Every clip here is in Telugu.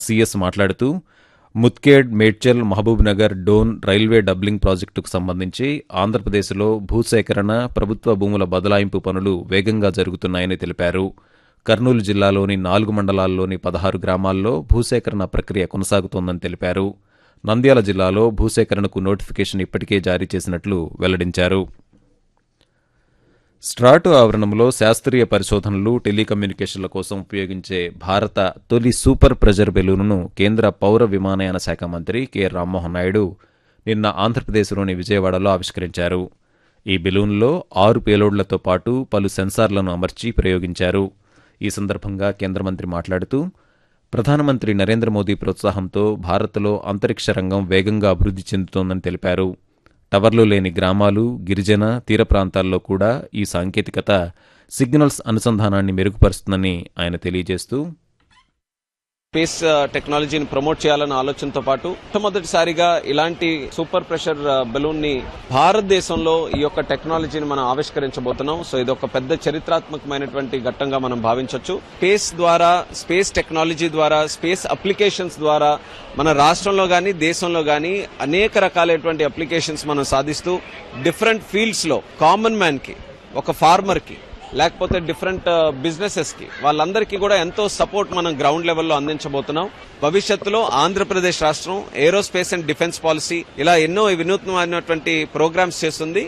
సీఎస్ మాట్లాడుతూ Mutkhed Medchal Mahabubnagar Dhone railway doubling ప్రాజెక్టుకు సంబంధించి ఆంధ్రప్రదేశ్లో భూసేకరణ ప్రభుత్వ భూముల బదలాయింపు పనులు వేగంగా జరుగుతున్నాయని తెలిపారు కర్నూలు జిల్లాలోని నాలుగు మండలాల్లోని పదహారు గ్రామాల్లో భూసేకరణ ప్రక్రియ కొనసాగుతోందని తెలిపారు నంద్యాల జిల్లాలో భూసేకరణకు నోటిఫికేషన్ ఇప్పటికే జారీ చేసినట్లు వెల్లడించారు స్ట్రాటో ఆవరణంలో శాస్త్రీయ పరిశోధనలు టెలికమ్యూనికేషన్ల కోసం ఉపయోగించే భారత తొలి సూపర్ ప్రెజర్ బెలూన్ను కేంద్ర పౌర విమానయాన శాఖ మంత్రి కె రామ్మోహన్ నాయుడు నిన్న ఆంధ్రప్రదేశ్లోని విజయవాడలో ఆవిష్కరించారు ఈ బెలూన్లో ఆరు పేలోడ్లతో పాటు పలు సెన్సార్లను అమర్చి ప్రయోగించారు ఈ సందర్భంగా కేంద్ర మంత్రి మాట్లాడుతూ ప్రధానమంత్రి నరేంద్ర మోదీ ప్రోత్సాహంతో భారత్లో అంతరిక్ష రంగం వేగంగా అభివృద్ధి చెందుతోందని తెలిపారు టవర్లు లేని గ్రామాలు గిరిజన తీర ప్రాంతాల్లో కూడా ఈ సాంకేతికత సిగ్నల్స్ అనుసంధానాన్ని మెరుగుపరుస్తుందని ఆయన తెలియజేస్తూ స్పేస్ టెక్నాలజీని ప్రమోట్ చేయాలన్న ఆలోచనతో పాటు మొట్టమొదటిసారిగా ఇలాంటి సూపర్ ప్రెషర్ బెలూన్ ని భారతదేశంలో ఈ యొక్క టెక్నాలజీని మనం ఆవిష్కరించబోతున్నాం సో ఇది ఒక పెద్ద చరిత్రాత్మకమైనటువంటి ఘట్టంగా మనం భావించవచ్చు స్పేస్ ద్వారా స్పేస్ టెక్నాలజీ ద్వారా స్పేస్ అప్లికేషన్స్ ద్వారా మన రాష్ట్రంలో కానీ దేశంలో కానీ అనేక రకాలైనటువంటి అప్లికేషన్స్ మనం సాధిస్తూ డిఫరెంట్ ఫీల్డ్స్ లో కామన్ మ్యాన్ కి ఒక ఫార్మర్ కి లేకపోతే డిఫరెంట్ బిజినెసెస్ కి వాళ్ళందరికీ కూడా ఎంతో సపోర్ట్ మనం గ్రౌండ్ లెవెల్లో అందించబోతున్నాం భవిష్యత్తులో ఆంధ్రప్రదేశ్ రాష్ట్రం ఏరోస్పేస్ అండ్ డిఫెన్స్ పాలసీ ఇలా ఎన్నో వినూత్నమైనటువంటి ప్రోగ్రామ్స్ చేస్తుంది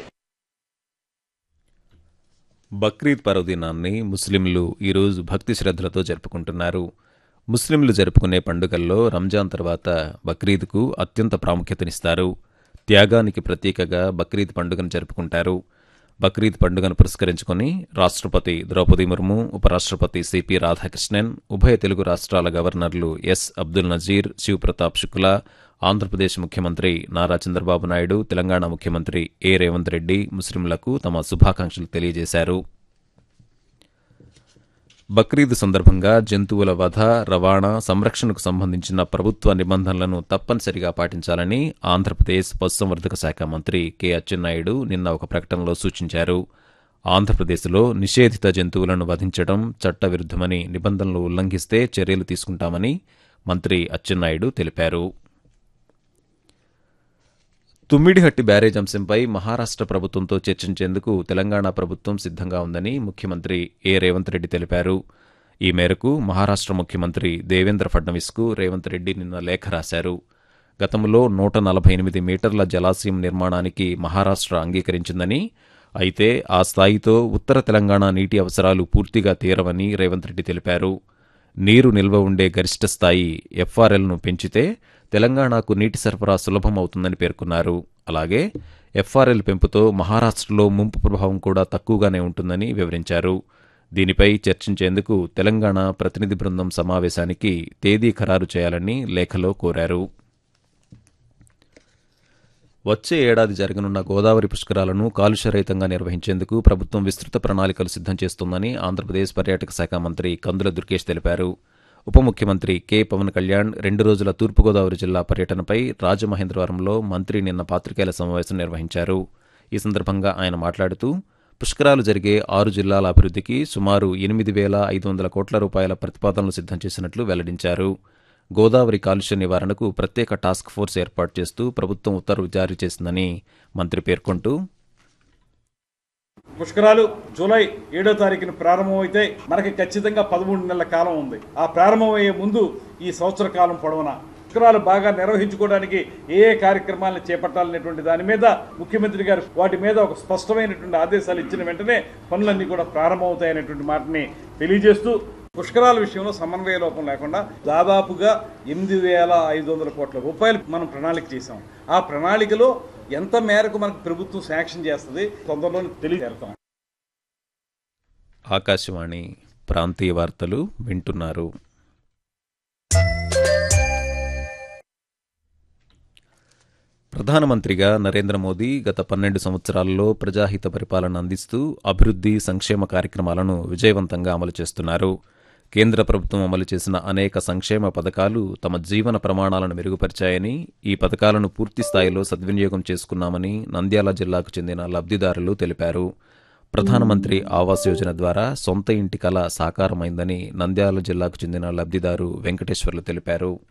బక్రీద్ పర్వదినాన్ని ముస్లింలు ఈరోజు భక్తి శ్రద్ధలతో జరుపుకుంటున్నారు ముస్లింలు జరుపుకునే పండుగల్లో రంజాన్ తర్వాత బక్రీద్కు అత్యంత ప్రాముఖ్యతనిస్తారు త్యాగానికి ప్రతీకగా బక్రీద్ పండుగను జరుపుకుంటారు బక్రీద్ పండుగను పురస్కరించుకుని రాష్ట్రపతి ద్రౌపది ముర్ము ఉపరాష్ట్రపతి సిపి రాధాకృష్ణన్ ఉభయ తెలుగు రాష్ట్రాల గవర్నర్లు ఎస్ అబ్దుల్ నజీర్ శివప్రతాప్ శుక్లా ఆంధ్రప్రదేశ్ ముఖ్యమంత్రి నారా చంద్రబాబు నాయుడు తెలంగాణ ముఖ్యమంత్రి ఏ రేవంత్ రెడ్డి ముస్లింలకు తమ శుభాకాంక్షలు తెలియజేశారు బక్రీద్ సందర్భంగా జంతువుల వధ రవాణా సంరక్షణకు సంబంధించిన ప్రభుత్వ నిబంధనలను తప్పనిసరిగా పాటించాలని ఆంధ్రప్రదేశ్ పశుసంవర్ధక శాఖ మంత్రి కె అచ్చెన్నాయుడు నిన్న ఒక ప్రకటనలో సూచించారు ఆంధ్రప్రదేశ్లో నిషేధిత జంతువులను వధించడం చట్టవిరుద్ధమని నిబంధనలు ఉల్లంఘిస్తే చర్యలు తీసుకుంటామని మంత్రి అచ్చెన్నాయుడు తెలిపారు తుమ్మిడిహట్టి బ్యారేజ్ అంశంపై మహారాష్ట్ర ప్రభుత్వంతో చర్చించేందుకు తెలంగాణ ప్రభుత్వం సిద్ధంగా ఉందని ముఖ్యమంత్రి ఏ రేవంత్ రెడ్డి తెలిపారు ఈ మేరకు మహారాష్ట్ర ముఖ్యమంత్రి దేవేంద్ర ఫడ్నవీస్కు రేవంత్ రెడ్డి నిన్న లేఖ రాశారు గతంలో నూట నలభై ఎనిమిది మీటర్ల జలాశయం నిర్మాణానికి మహారాష్ట్ర అంగీకరించిందని అయితే ఆ స్థాయితో ఉత్తర తెలంగాణ నీటి అవసరాలు పూర్తిగా తీరవని రేవంత్ రెడ్డి తెలిపారు నీరు నిల్వ ఉండే గరిష్ట స్థాయి ఎఫ్ఆర్ఎల్ను పెంచితే తెలంగాణకు నీటి సరఫరా సులభమవుతుందని పేర్కొన్నారు అలాగే ఎఫ్ఆర్ఎల్ పెంపుతో మహారాష్ట్రలో ముంపు ప్రభావం కూడా తక్కువగానే ఉంటుందని వివరించారు దీనిపై చర్చించేందుకు తెలంగాణ ప్రతినిధి బృందం సమావేశానికి తేదీ ఖరారు చేయాలని లేఖలో కోరారు వచ్చే ఏడాది జరగనున్న గోదావరి పుష్కరాలను కాలుష్యరహితంగా నిర్వహించేందుకు ప్రభుత్వం విస్తృత ప్రణాళికలు సిద్ధం చేస్తోందని ఆంధ్రప్రదేశ్ పర్యాటక శాఖ మంత్రి కందుల దుర్గేష్ తెలిపారు ఉప ముఖ్యమంత్రి కె పవన్ కళ్యాణ్ రెండు రోజుల తూర్పుగోదావరి జిల్లా పర్యటనపై రాజమహేంద్రవరంలో మంత్రి నిన్న పాత్రికేయుల సమావేశం నిర్వహించారు ఈ సందర్భంగా ఆయన మాట్లాడుతూ పుష్కరాలు జరిగే ఆరు జిల్లాల అభివృద్ధికి సుమారు ఎనిమిది వేల ఐదు వందల కోట్ల రూపాయల ప్రతిపాదనలు సిద్ధం చేసినట్లు వెల్లడించారు గోదావరి కాలుష్య నివారణకు ప్రత్యేక టాస్క్ ఫోర్స్ ఏర్పాటు చేస్తూ ప్రభుత్వం ఉత్తర్వు జారీ చేసిందని మంత్రి పేర్కొంటూ పుష్కరాలు జూలై ఏడో తారీఖున ప్రారంభమైతే మనకి ఖచ్చితంగా పదమూడు నెలల కాలం ఉంది ఆ ప్రారంభమయ్యే ముందు ఈ సంవత్సర కాలం పొడవున పుష్కరాలు బాగా నిర్వహించుకోవడానికి ఏ ఏ కార్యక్రమాలను చేపట్టాలనేటువంటి దాని మీద ముఖ్యమంత్రి గారు వాటి మీద ఒక స్పష్టమైనటువంటి ఆదేశాలు ఇచ్చిన వెంటనే పనులన్నీ కూడా ప్రారంభమవుతాయనేటువంటి మాటని తెలియజేస్తూ పుష్కరాల విషయంలో సమన్వయ లోపం లేకుండా దాదాపుగా ఎనిమిది వేల ఐదు వందల కోట్ల రూపాయలు మనం ప్రణాళిక చేశాం ఆ ప్రణాళికలో ఎంత మేరకు మనకు ప్రభుత్వం శాంక్షన్ చేస్తుంది తొందరలోనే తెలియజేస్తాం ఆకాశవాణి ప్రాంతీయ వార్తలు వింటున్నారు ప్రధానమంత్రిగా నరేంద్ర మోదీ గత పన్నెండు సంవత్సరాల్లో ప్రజాహిత పరిపాలన అందిస్తూ అభివృద్ధి సంక్షేమ కార్యక్రమాలను విజయవంతంగా అమలు చేస్తున్నారు కేంద్ర ప్రభుత్వం అమలు చేసిన అనేక సంక్షేమ పథకాలు తమ జీవన ప్రమాణాలను మెరుగుపరిచాయని ఈ పథకాలను పూర్తి స్థాయిలో సద్వినియోగం చేసుకున్నామని నంద్యాల జిల్లాకు చెందిన లబ్ధిదారులు తెలిపారు ప్రధానమంత్రి ఆవాస్ యోజన ద్వారా సొంత ఇంటి కల సాకారమైందని నంద్యాల జిల్లాకు చెందిన లబ్ధిదారు వెంకటేశ్వర్లు తెలిపారు